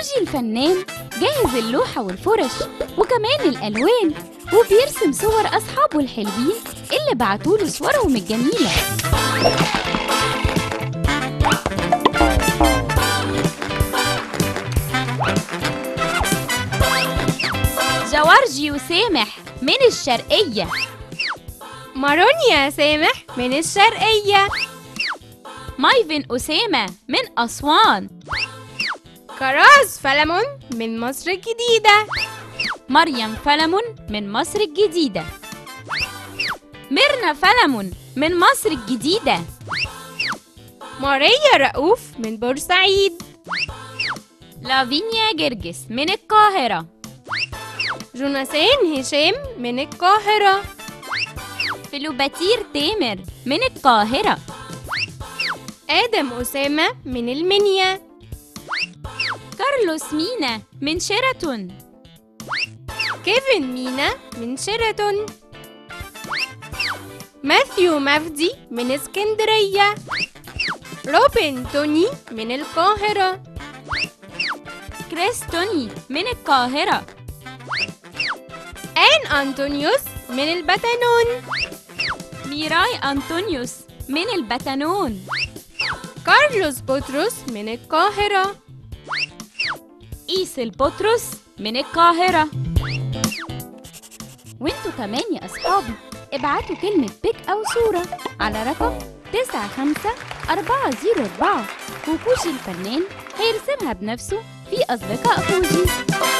فوجي الفنان جهز اللوحة والفرش وكمان الألوان وبيرسم صور أصحابه الحلوين اللي بعتوله صورهم الجميلة جوارجي وسامح من الشرقية مارونيا سامح من الشرقية مايفن أسامة من أسوان كراز فلمون من مصر الجديدة مريم فلمون من مصر الجديدة ميرنا فلمون من مصر الجديدة ماريا رؤوف من بورسعيد لافينيا جرجس من القاهرة جوناثان هشام من القاهرة فلوباتير تامر من القاهرة آدم أسامة من المنيا كارلوس مينا من شيراتون كيفن مينا من شيراتون ماثيو مفدي من اسكندرية روبن توني من القاهرة كريس توني من القاهرة آن أنطونيوس من البتنون ميراي أنطونيوس من البتنون كارلوس بطرس من القاهرة إيسل بطرس من القاهرة وانتوا كمان يا أصحابي ابعتوا كلمة بيك أو صورة على رقم 95404 وكوشي الفنان هيرسمها بنفسه في أصدقاء فوجي